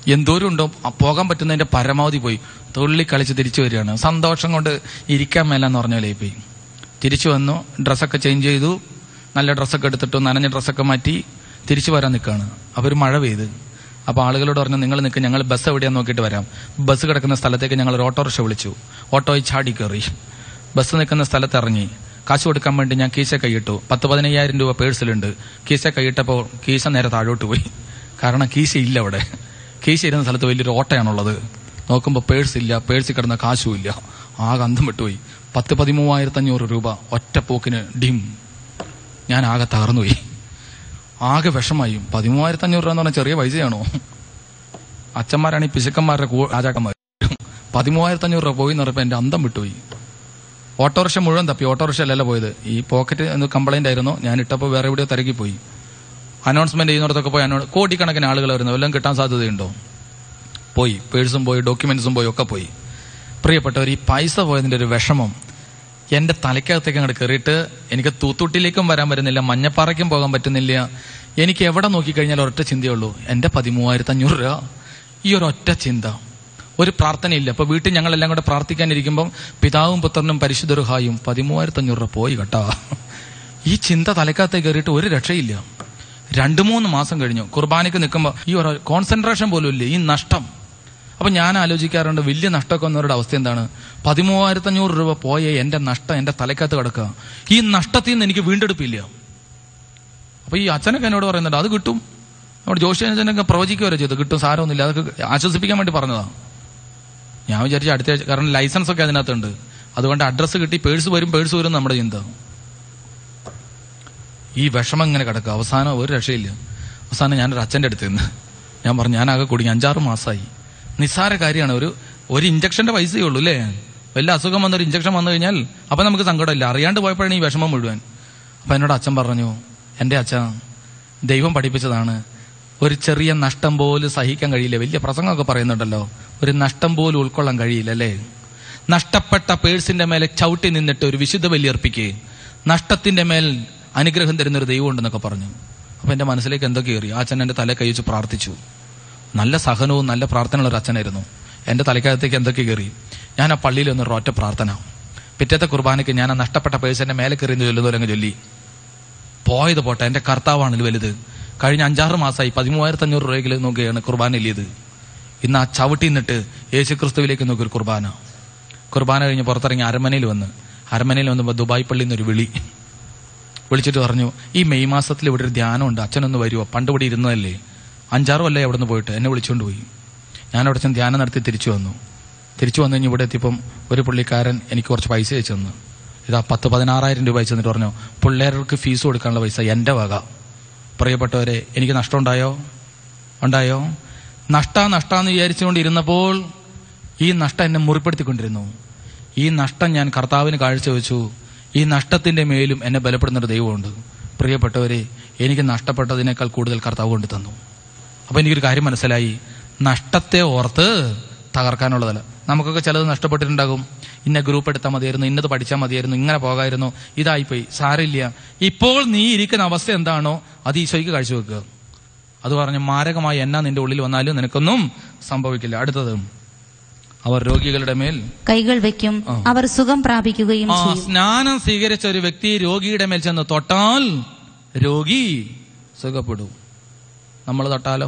എന്തോരം ഉണ്ടോ ആ പോകാൻ പറ്റുന്നതിന്റെ പരമാവധി പോയി തുള്ളി കളിച്ച് തിരിച്ചു വരികയാണ് സന്തോഷം കൊണ്ട് ഇരിക്കാൻ മേലെന്ന് പറഞ്ഞ പോലെ പോയി തിരിച്ചു വന്നു ഡ്രസ്സൊക്കെ ചേഞ്ച് ചെയ്തു നല്ല ഡ്രസ്സൊക്കെ എടുത്തിട്ടു നനഞ്ഞ ഡ്രസ്സൊക്കെ മാറ്റി തിരിച്ചു വരാൻ നിൽക്കുകയാണ് അപ്പോൾ ഒരു മഴ പെയ്ത് അപ്പോൾ ആളുകളോട് പറഞ്ഞു നിങ്ങൾ നിൽക്ക് ഞങ്ങൾ ബസ് എവിടെയാന്ന് നോക്കിയിട്ട് വരാം ബസ് കിടക്കുന്ന സ്ഥലത്തേക്ക് ഞങ്ങൾ ഒരു ഓട്ടോറിക്ഷ വിളിച്ചു ഓട്ടോയിൽ ചാടി കയറി ബസ് നിൽക്കുന്ന സ്ഥലത്ത് ഇറങ്ങി കാശ് കൊടുക്കാൻ വേണ്ടി ഞാൻ കീശ കൈയിട്ടു പത്ത് പതിനയ്യായിരം രൂപ പേഴ്സിലുണ്ട് കീശ കൈയിട്ടപ്പോൾ കീശ നേരെ താഴോട്ട് പോയി കാരണം കീശ ഇല്ല അവിടെ കീശ ഇരുന്ന സ്ഥലത്ത് വലിയൊരു ഓട്ടയാണുള്ളത് നോക്കുമ്പോൾ പേഴ്സ് ഇല്ല പേഴ്സിൽ കിടന്ന കാശും ഇല്ല ആകെ അന്തം വിട്ടുപോയി പത്ത് പതിമൂവായിരത്തി അഞ്ഞൂറ് രൂപ ഒറ്റ പോക്കിന് ഡിം ഞാൻ ആകെ തകർന്നുപോയി ആകെ വിഷമായി പതിമൂവായിരത്തി അഞ്ഞൂറ് രൂപ എന്ന് പറഞ്ഞാൽ ചെറിയ പൈസയാണോ അച്ഛന്മാരാണ് ഈ പിശുക്കന്മാരുടെ കൂ- രാജാക്കന്മാർ പതിമൂവായിരത്തി അഞ്ഞൂറ് രൂപ പോയി എന്ന് പറഞ്ഞപ്പോൾ എന്റെ അന്തം വിട്ടുപോയി ഓട്ടോറിക്ഷ മുഴുവൻ തപ്പി ഓട്ടോറിക്ഷ അല്ലല്ലോ പോയത് ഈ പോക്കറ്റ് എന്ന് കംപ്ലൈന്റ് ആയിരുന്നു ഞാൻ ഇട്ടപ്പോൾ വേറെ എവിടെയോ തിരക്കി പോയി അനൗൺസ്മെന്റ് ചെയ്യുന്നിടത്തൊക്കെ പോയി അനൗ കോടിക്കണക്കിന് ആളുകൾ വരുന്നു വല്ലതും കിട്ടാൻ സാധ്യതയുണ്ടോ പോയി പേഴ്സും പോയി ഡോക്യുമെന്റ്സും പോയി ഒക്കെ പോയി പ്രിയപ്പെട്ടവർ ഈ പൈസ പോയതിന്റെ ഒരു വിഷമം എന്റെ തലയ്ക്കകത്തേക്ക് അങ്ങോട്ട് കയറിയിട്ട് എനിക്ക് തൂത്തുട്ടിലേക്കും വരാൻ പറ്റുന്നില്ല മഞ്ഞപ്പാറയ്ക്കും പോകാൻ പറ്റുന്നില്ല എനിക്ക് എവിടെ നോക്കിക്കഴിഞ്ഞാൽ ഒരൊറ്റ ചിന്തയുള്ളൂ എന്റെ പതിമൂവായിരത്തി അഞ്ഞൂറ് രൂപ ഈ ഒരു ഒറ്റ ചിന്ത ഒരു പ്രാർത്ഥനയില്ല അപ്പൊ വീട്ടിൽ ഞങ്ങളെല്ലാം കൂടെ പ്രാർത്ഥിക്കാനിരിക്കുമ്പോൾ പിതാവും പുത്രനും പരിശുദ്ധരുഹായും പതിമൂവായിരത്തി അഞ്ഞൂറ് രൂപ പോയി കേട്ടാ ഈ ചിന്ത തലക്കകത്തേക്ക് കയറിയിട്ട് ഒരു രക്ഷയില്ല രണ്ടു മൂന്ന് മാസം കഴിഞ്ഞു കുർബാനയ്ക്ക് നിൽക്കുമ്പോൾ ഈ ഒരു കോൺസെൻട്രേഷൻ പോലും ഇല്ല ഈ നഷ്ടം അപ്പൊ ഞാൻ ആലോചിക്കാറുണ്ട് വലിയ നഷ്ടമൊക്കെ വന്നവരുടെ അവസ്ഥ എന്താണ് പതിമൂവായിരത്തി അഞ്ഞൂറ് രൂപ പോയ എന്റെ നഷ്ടം എന്റെ തലക്കകത്ത് കിടക്കുക ഈ നഷ്ടത്തിൽ നിന്ന് എനിക്ക് വീണ്ടെടുപ്പില്ല അപ്പൊ ഈ അച്ഛനൊക്കെ എന്നോട് പറയുന്നുണ്ട് അത് കിട്ടും നമ്മുടെ ജോഷിയനൊക്കെ പ്രവചിക്കുകയോ ചെയ്തു കിട്ടും സാരമൊന്നുമില്ല അതൊക്കെ ആശ്വസിപ്പിക്കാൻ വേണ്ടി പറഞ്ഞതാ ഞാൻ വിചാരിച്ചു അടുത്ത ആഴ്ച കാരണം ലൈസൻസ് ഒക്കെ അതിനകത്തുണ്ട് അതുകൊണ്ട് അഡ്രസ്സ് കിട്ടി പേഴ്സ് വരും പേഴ്സ് വരും നമ്മുടെ ചിന്ത ഈ വിഷമം ഇങ്ങനെ കിടക്കുക അവസാനം ഒരു രക്ഷയില്ല അവസാനം ഞാനൊരു അച്ഛൻ്റെ അടുത്ത് നിന്ന് ഞാൻ പറഞ്ഞു ഞാനാകെ കുടുങ്ങി അഞ്ചാറ് മാസമായി നിസ്സാര കാര്യമാണ് ഒരു ഒരു ഇഞ്ചക്ഷന്റെ പൈസയേ ഉള്ളൂ അല്ലേ വല്ല അസുഖം വന്നൊരു ഇഞ്ചക്ഷൻ വന്നു കഴിഞ്ഞാൽ അപ്പൊ നമുക്ക് സങ്കടമില്ല അറിയാണ്ട് പോയപ്പോഴാണ് ഈ വിഷമം മുഴുവൻ അപ്പൊ എന്നോട് അച്ഛൻ പറഞ്ഞു എന്റെ അച്ഛ ദൈവം പഠിപ്പിച്ചതാണ് ഒരു ചെറിയ നഷ്ടം പോലും സഹിക്കാൻ കഴിയില്ല വലിയ പ്രസംഗമൊക്കെ പറയുന്നുണ്ടല്ലോ ഒരു നഷ്ടം പോലും ഉൾക്കൊള്ളാൻ കഴിയില്ല അല്ലേ നഷ്ടപ്പെട്ട പേഴ്സിന്റെ മേലെ ചവിട്ടി നിന്നിട്ട് ഒരു വിശുദ്ധ ബലിയർപ്പിക്ക് നഷ്ടത്തിന്റെ മേൽ അനുഗ്രഹം തരുന്ന ഒരു ദൈവം ഉണ്ടെന്നൊക്കെ പറഞ്ഞു അപ്പൊ എന്റെ മനസ്സിലേക്ക് എന്തൊക്കെ കയറി ആ അച്ഛൻ എന്റെ തല കഴിച്ച് പ്രാർത്ഥിച്ചു നല്ല സഹനവും നല്ല പ്രാർത്ഥനയുള്ള ഒരു അച്ഛനായിരുന്നു എന്റെ തലക്കകത്തേക്ക് എന്തൊക്കെ കയറി ഞാൻ ആ പള്ളിയിൽ ഒന്ന് ഒറ്റ പ്രാർത്ഥന പിറ്റത്തെ കുർബാനയ്ക്ക് ഞാൻ ആ നഷ്ടപ്പെട്ട പേഴ്സിന്റെ മേലെ കയറി ചൊല്ലുന്നവരങ്ങ് ചൊല്ലി പോയത് പോട്ടെ എന്റെ കർത്താവാണ് വലുത് കഴിഞ്ഞ അഞ്ചാറ് മാസമായി പതിമൂവായിരത്തി അഞ്ഞൂറ് രൂപയ്ക്ക് നോക്കുകയാണ് കുർബാന ഇല്ലിയത് ഇന്ന് ആ ചവിട്ടി നിന്നിട്ട് യേശു ക്രിസ്തുവിലേക്ക് നോക്കി ഒരു കുർബാന കുർബാന കഴിഞ്ഞ് പുറത്തിറങ്ങി അരമനയിൽ വന്ന് അരമനയിൽ വന്നപ്പോൾ ദുബായ് പള്ളിയിൽ നിന്നൊരു വിളി വിളിച്ചിട്ട് പറഞ്ഞു ഈ മെയ് മാസത്തിൽ ഇവിടെ ഒരു ധ്യാനമുണ്ട് അച്ഛനൊന്ന് വരുമോ പണ്ട് ഇവിടെ ഇരുന്നതല്ലേ അഞ്ചാറ് കൊല്ലം അവിടെ നിന്ന് പോയിട്ട് എന്നെ വിളിച്ചുകൊണ്ട് പോയി ഞാൻ അവിടെ ചെന്ന് ധ്യാനം നടത്തി തിരിച്ചു വന്നു തിരിച്ചു വന്നു കഴിഞ്ഞ് ഇവിടെ എത്തിയപ്പം ഒരു പുള്ളിക്കാരൻ എനിക്ക് കുറച്ച് പൈസ അയച്ചു തന്നു ഇതാ പത്ത് പതിനാറായിരം രൂപ അയച്ചു തന്നിട്ട് പറഞ്ഞു പിള്ളേർക്ക് ഫീസ് കൊടുക്കാനുള്ള പൈസ എന്റെ വക പ്രിയപ്പെട്ടവരെ എനിക്ക് നഷ്ടം ഉണ്ടായോ ഉണ്ടായോ നഷ്ട നഷ്ടാന്ന് വിചാരിച്ചുകൊണ്ടിരുന്നപ്പോൾ ഈ നഷ്ടം എന്നെ മുറിപ്പെടുത്തിക്കൊണ്ടിരുന്നു ഈ നഷ്ടം ഞാൻ കർത്താവിന് കാഴ്ചവെച്ചു ഈ നഷ്ടത്തിന്റെ മേലും എന്നെ ബലപ്പെടുന്ന ഒരു ദൈവമുണ്ട് പ്രിയപ്പെട്ടവരെ എനിക്ക് നഷ്ടപ്പെട്ടതിനേക്കാൾ കൂടുതൽ കർത്താവ് കൊണ്ട് തന്നു അപ്പൊ എനിക്കൊരു കാര്യം മനസ്സിലായി നഷ്ടത്തെ ഓർത്ത് തകർക്കാനുള്ളതല്ല നമുക്കൊക്കെ ചിലത് നഷ്ടപ്പെട്ടിട്ടുണ്ടാകും ഇന്ന ഗ്രൂപ്പ് എടുത്താൽ മതിയായിരുന്നു ഇന്നത് പഠിച്ചാൽ മതിയായിരുന്നു ഇങ്ങനെ പോകായിരുന്നു ഇതായിപ്പോയി സാരമില്ല ഇപ്പോൾ നീ ഇരിക്കുന്ന അവസ്ഥ എന്താണോ അത് ഈശോയ്ക്ക് കാഴ്ചവെക്കുക അത് പറഞ്ഞ് മാരകമായി എന്നാ നിന്റെ ഉള്ളിൽ വന്നാലും നിനക്കൊന്നും സംഭവിക്കില്ല അടുത്തത് അവർ രോഗികളുടെ മേൽ കൈകൾ വെക്കും ആ. അവർ സുഖം പ്രാപിക്കുകയും ആ ചെയ്യും സ്നാനം സ്വീകരിച്ച ഒരു വ്യക്തി രോഗിയുടെ മേൽ ചെന്ന് തൊട്ടാൽ രോഗി സുഖപ്പെടും നമ്മൾ തൊട്ടാലോ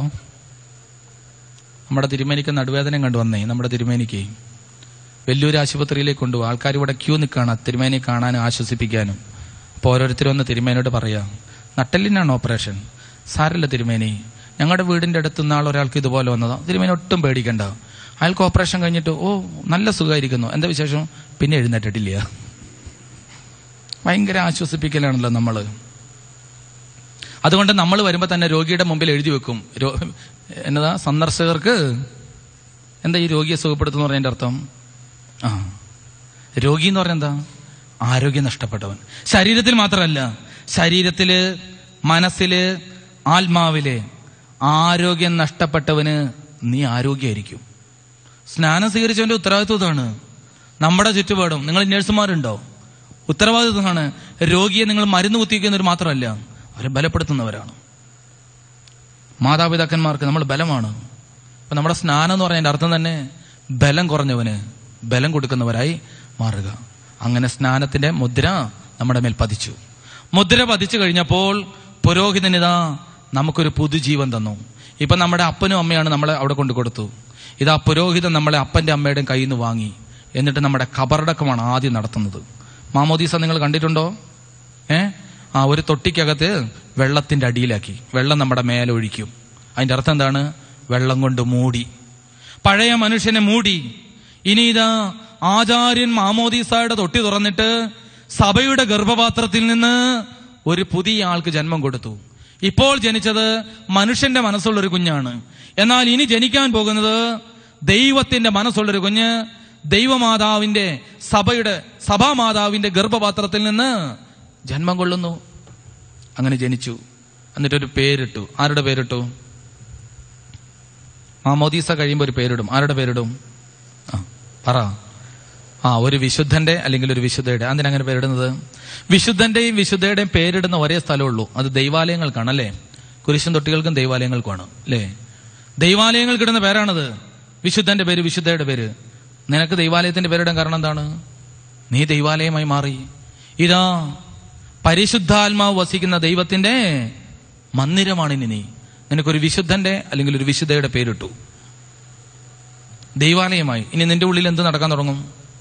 നമ്മുടെ തിരുമേനിക്ക് നടുവേദന കണ്ടുവന്നേ നമ്മുടെ തിരുമേനിക്ക് വലിയൊരു ആശുപത്രിയിലേക്ക് കൊണ്ടുപോകും ആൾക്കാർ ഇവിടെ ക്യൂ നിൽക്കുകയാണ് തിരുമേനി കാണാനും ആശ്വസിപ്പിക്കാനും അപ്പോൾ ഓരോരുത്തരും ഒന്ന് തിരുമേനോട് പറയാം നട്ടലിനാണ് ഓപ്പറേഷൻ സാരല്ല തിരുമേനി ഞങ്ങളുടെ വീടിന്റെ അടുത്ത് നാൾ ഒരാൾക്ക് ഇതുപോലെ വന്നതാ തിരുമേനി ഒട്ടും പേടിക്കണ്ട അയാൾക്ക് ഓപ്പറേഷൻ കഴിഞ്ഞിട്ട് ഓ നല്ല സുഖമായിരിക്കുന്നു എന്താ വിശേഷം പിന്നെ എഴുന്നേറ്റിട്ടില്ല ഭയങ്കര ആശ്വസിപ്പിക്കലാണല്ലോ നമ്മള് അതുകൊണ്ട് നമ്മൾ വരുമ്പോൾ തന്നെ രോഗിയുടെ മുമ്പിൽ എഴുതി വെക്കും രോ- എന്നതാ സന്ദർശകർക്ക് എന്താ ഈ രോഗിയെ സുഖപ്പെടുത്തുന്ന പറഞ്ഞതിന്റെ അർത്ഥം ആ രോഗി എന്ന് പറഞ്ഞാൽ എന്താ ആരോഗ്യം നഷ്ടപ്പെട്ടവൻ ശരീരത്തിൽ മാത്രമല്ല ശരീരത്തില് മനസ്സില് ആത്മാവില് ആരോഗ്യം നഷ്ടപ്പെട്ടവന് നീ ആരോഗ്യമായിരിക്കും സ്നാനം സ്വീകരിച്ചവന്റെ ഉത്തരവാദിത്വം ഇതാണ് നമ്മുടെ ചുറ്റുപാടും നിങ്ങൾ നഴ്സുമാരുണ്ടോ ഉത്തരവാദിത്വമാണ് രോഗിയെ നിങ്ങൾ മരുന്ന് കുത്തിവെക്കുന്നവർ മാത്രമല്ല അവരെ ബലപ്പെടുത്തുന്നവരാണ് മാതാപിതാക്കന്മാർക്ക് നമ്മൾ ബലമാണ് അപ്പൊ നമ്മുടെ സ്നാനം എന്ന് പറഞ്ഞതിന്റെ അർത്ഥം തന്നെ ബലം കുറഞ്ഞവന് ബലം കൊടുക്കുന്നവരായി മാറുക അങ്ങനെ സ്നാനത്തിന്റെ മുദ്ര നമ്മുടെ മേൽ പതിച്ചു മുദ്ര പതിച്ചു കഴിഞ്ഞപ്പോൾ പുരോഹിതനിതാ നമുക്കൊരു പുതുജീവൻ തന്നു ഇപ്പൊ നമ്മുടെ അപ്പനും അമ്മയാണ് നമ്മളെ അവിടെ കൊണ്ടു കൊടുത്തു ഇതാ പുരോഹിതൻ നമ്മളെ അപ്പന്റെ അമ്മയുടെയും കയ്യിൽ നിന്ന് വാങ്ങി എന്നിട്ട് നമ്മുടെ കബറടക്കമാണ് ആദ്യം നടത്തുന്നത് മാമോദീസ നിങ്ങൾ കണ്ടിട്ടുണ്ടോ ഏ ആ ഒരു തൊട്ടിക്കകത്ത് വെള്ളത്തിന്റെ അടിയിലാക്കി വെള്ളം നമ്മുടെ മേലൊഴിക്കും അതിന്റെ അർത്ഥം എന്താണ് വെള്ളം കൊണ്ട് മൂടി പഴയ മനുഷ്യനെ മൂടി ഇനി ഇതാ ആചാര്യൻ മാമോദീസായുടെ തൊട്ടി തുറന്നിട്ട് സഭയുടെ ഗർഭപാത്രത്തിൽ നിന്ന് ഒരു പുതിയ ആൾക്ക് ജന്മം കൊടുത്തു ഇപ്പോൾ ജനിച്ചത് മനുഷ്യന്റെ മനസ്സുള്ളൊരു കുഞ്ഞാണ് എന്നാൽ ഇനി ജനിക്കാൻ പോകുന്നത് ദൈവത്തിന്റെ മനസ്സുള്ളൊരു കുഞ്ഞ് ദൈവമാതാവിന്റെ സഭയുടെ സഭാമാതാവിന്റെ ഗർഭപാത്രത്തിൽ നിന്ന് ജന്മം കൊള്ളുന്നു അങ്ങനെ ജനിച്ചു എന്നിട്ടൊരു പേരിട്ടു ആരുടെ പേരിട്ടു മാമോദീസ കഴിയുമ്പോൾ ഒരു പേരിടും ആരുടെ പേരിടും ആ പറ ആ ഒരു വിശുദ്ധന്റെ അല്ലെങ്കിൽ ഒരു വിശുദ്ധയുടെ അതിന് അങ്ങനെ പേരിടുന്നത് വിശുദ്ധന്റെയും വിശുദ്ധയുടെയും പേരിടുന്ന ഒരേ സ്ഥലമുള്ളൂ അത് ദൈവാലയങ്ങൾക്കാണ് അല്ലേ കുരിശൻ തൊട്ടികൾക്കും ദൈവാലയങ്ങൾക്കുമാണ് അല്ലേ ദൈവാലയങ്ങൾക്ക് ഇടുന്ന പേരാണത് വിശുദ്ധന്റെ പേര് വിശുദ്ധയുടെ പേര് നിനക്ക് ദൈവാലയത്തിന്റെ പേരിടാൻ കാരണം എന്താണ് നീ ദൈവാലയമായി മാറി ഇതാ പരിശുദ്ധാത്മാവ് വസിക്കുന്ന ദൈവത്തിന്റെ മന്ദിരമാണ് ഇനി നീ നിനക്കൊരു വിശുദ്ധന്റെ അല്ലെങ്കിൽ ഒരു വിശുദ്ധയുടെ പേരിട്ടു ദൈവാലയമായി ഇനി നിന്റെ ഉള്ളിൽ എന്ത് നടക്കാൻ തുടങ്ങും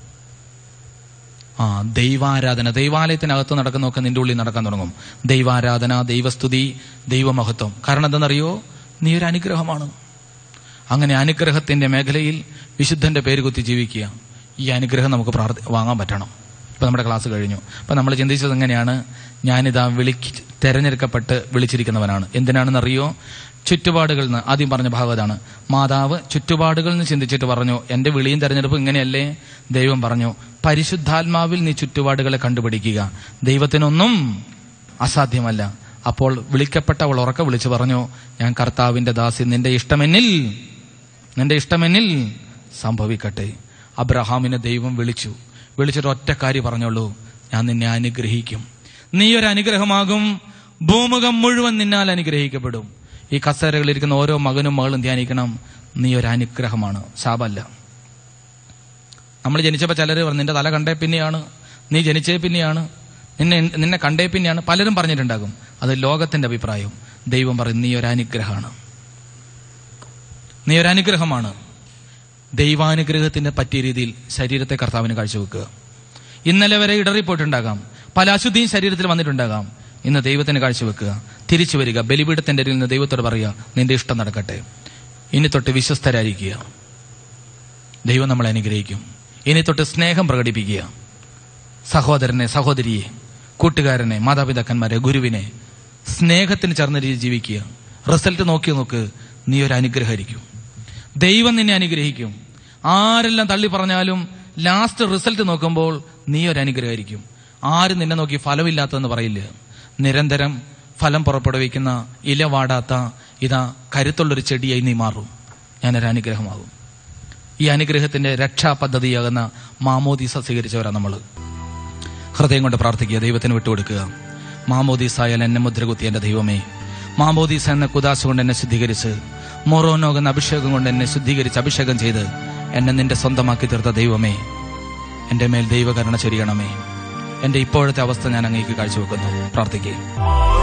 ആ ദൈവാരാധന ദൈവാലയത്തിനകത്ത് നടക്കുന്നതൊക്കെ നിന്റെ ഉള്ളിൽ നടക്കാൻ തുടങ്ങും ദൈവാരാധന ദൈവസ്തുതി ദൈവമഹത്വം കാരണം എന്തെന്നറിയോ നീ ഒരു അനുഗ്രഹമാണ് അങ്ങനെ അനുഗ്രഹത്തിന്റെ മേഖലയിൽ വിശുദ്ധന്റെ പേര് കുത്തി ജീവിക്കുക ഈ അനുഗ്രഹം നമുക്ക് പ്രാർത്ഥി വാങ്ങാൻ പറ്റണം ഇപ്പൊ നമ്മുടെ ക്ലാസ് കഴിഞ്ഞു അപ്പൊ നമ്മൾ ചിന്തിച്ചത് എങ്ങനെയാണ് ഞാനിതാ വിളിക്ക് തെരഞ്ഞെടുക്കപ്പെട്ട് വിളിച്ചിരിക്കുന്നവനാണ് എന്തിനാണെന്നറിയോ ചുറ്റുപാടുകളിൽ നിന്ന് ആദ്യം പറഞ്ഞ ഭാഗത്താണ് മാതാവ് ചുറ്റുപാടുകളിൽ നിന്ന് ചിന്തിച്ചിട്ട് പറഞ്ഞു എന്റെ വിളിയും തെരഞ്ഞെടുപ്പും ഇങ്ങനെയല്ലേ ദൈവം പറഞ്ഞു പരിശുദ്ധാത്മാവിൽ നീ ചുറ്റുപാടുകളെ കണ്ടുപിടിക്കുക ദൈവത്തിനൊന്നും അസാധ്യമല്ല അപ്പോൾ വിളിക്കപ്പെട്ട അവൾ ഉറക്കെ വിളിച്ചു പറഞ്ഞു ഞാൻ കർത്താവിന്റെ ദാസി നിന്റെ ഇഷ്ടമെന്നിൽ നിന്റെ ഇഷ്ടമെന്നിൽ സംഭവിക്കട്ടെ അബ്രഹാമിനെ ദൈവം വിളിച്ചു വിളിച്ചിട്ട് ഒറ്റ കാര്യം പറഞ്ഞോളൂ ഞാൻ നിന്നെ അനുഗ്രഹിക്കും നീ ഒരു അനുഗ്രഹമാകും ഭൂമുഖം മുഴുവൻ നിന്നാൽ അനുഗ്രഹിക്കപ്പെടും ഈ കസേരകളിൽ ഇരിക്കുന്ന ഓരോ മകനും മകളും ധ്യാനിക്കണം നീ ഒരു അനുഗ്രഹമാണ് ശാപല്ല നമ്മൾ ജനിച്ചപ്പോൾ ചിലർ പറഞ്ഞു നിന്റെ തല കണ്ടേ പിന്നെയാണ് നീ ജനിച്ചേ പിന്നെയാണ് നിന്നെ നിന്നെ കണ്ടേ പിന്നെയാണ് പലരും പറഞ്ഞിട്ടുണ്ടാകും അത് ലോകത്തിന്റെ അഭിപ്രായം ദൈവം പറയും നീ ഒരു അനുഗ്രഹമാണ് നീ ഒരു അനുഗ്രഹമാണ് ദൈവാനുഗ്രഹത്തിന്റെ പറ്റിയ രീതിയിൽ ശരീരത്തെ കർത്താവിന് കാഴ്ചവെക്കുക ഇന്നലെ വരെ ഇടറിപ്പോയിട്ടുണ്ടാകാം പല അശുദ്ധിയും ശരീരത്തിൽ വന്നിട്ടുണ്ടാകാം ഇന്ന് ദൈവത്തിന് കാഴ്ചവെക്കുക തിരിച്ചു വരിക ബലിപീഠത്തിന്റെ അരികിൽ നിന്ന് ദൈവത്തോട് പറയുക നിന്റെ ഇഷ്ടം നടക്കട്ടെ ഇനി തൊട്ട് വിശ്വസ്തരായിരിക്കുക ദൈവം നമ്മളെ അനുഗ്രഹിക്കും ഇനി തൊട്ട് സ്നേഹം പ്രകടിപ്പിക്കുക സഹോദരനെ സഹോദരിയെ കൂട്ടുകാരനെ മാതാപിതാക്കന്മാരെ ഗുരുവിനെ സ്നേഹത്തിന് ചേർന്ന രീതിയിൽ ജീവിക്കുക റിസൾട്ട് നോക്കി നോക്ക് നീ ഒരു അനുഗ്രഹമായിരിക്കും ദൈവം നിന്നെ അനുഗ്രഹിക്കും ആരെല്ലാം തള്ളി പറഞ്ഞാലും ലാസ്റ്റ് റിസൾട്ട് നോക്കുമ്പോൾ നീ ഒരു അനുഗ്രഹമായിരിക്കും ആരും നിന്നെ നോക്കി ഫലമില്ലാത്തതെന്ന് പറയില്ല നിരന്തരം ഫലം പുറപ്പെടുവിക്കുന്ന ഇല വാടാത്ത ഇതാ കരുത്തുള്ളൊരു ചെടിയായി നീ മാറും ഞാനൊരു അനുഗ്രഹമാകും ഈ അനുഗ്രഹത്തിന്റെ രക്ഷാ പദ്ധതിയാകുന്ന മാമോദീസ സ്വീകരിച്ചവരാ നമ്മൾ ഹൃദയം കൊണ്ട് പ്രാർത്ഥിക്കുക ദൈവത്തിന് വിട്ടുകൊടുക്കുക മാമോദീസായാൽ എന്നെ മുദ്രകുത്തി എന്റെ ദൈവമേ മാമോദീസ എന്ന കുദാശ കൊണ്ട് എന്നെ ശുദ്ധീകരിച്ച് മൊറോനോഗ് എന്ന അഭിഷേകം കൊണ്ട് എന്നെ ശുദ്ധീകരിച്ച് അഭിഷേകം ചെയ്ത് എന്നെ നിന്റെ സ്വന്തമാക്കി തീർത്ത ദൈവമേ എന്റെ മേൽ ദൈവകരുണ ചൊരിയണമേ എന്റെ ഇപ്പോഴത്തെ അവസ്ഥ ഞാൻ അങ്ങേക്ക് കാഴ്ചവെക്കുന്നു പ്രാർത്ഥിക്കുക